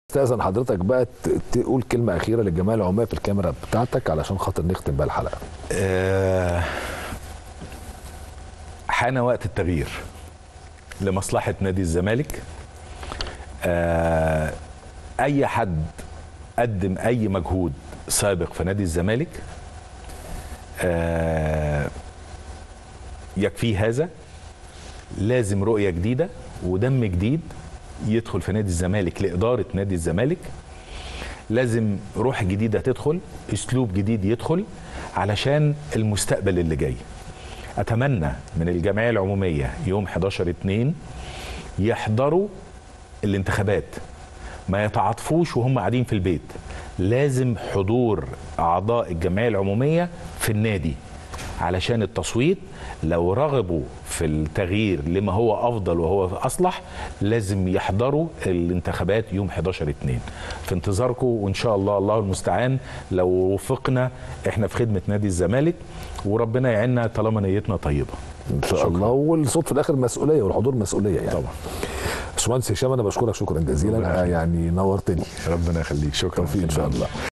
استاذن حضرتك بقى ت- تقول كلمه اخيره للجماعه العمال في الكاميرا بتاعتك علشان خاطر نختم بقى الحلقه آه، حان وقت التغيير لمصلحة نادي الزمالك آه، أي حد قدم أي مجهود سابق في نادي الزمالك آه، يكفيه هذا لازم رؤية جديدة ودم جديد يدخل في نادي الزمالك لإدارة نادي الزمالك لازم روح جديدة تدخل اسلوب جديد يدخل علشان المستقبل اللي جاي اتمنى من الجمعيه العموميه يوم 11 2 يحضروا الانتخابات ما يتعاطفوش وهم قاعدين في البيت لازم حضور اعضاء الجمعيه العموميه في النادي علشان التصويت لو رغبوا في التغيير لما هو افضل وهو اصلح لازم يحضروا الانتخابات يوم 11 2 في انتظاركم وان شاء الله الله المستعان لو وفقنا احنا في خدمه نادي الزمالك وربنا يعيننا طالما نيتنا طيبه ان شاء الله والصوت في الاخر مسؤوليه والحضور مسؤوليه يعني طبعا باشمهندس هشام انا بشكرك شكرا ربنا جزيلا يخليك. يعني نورتني ربنا يخليك شكرا توفيق ان شاء الله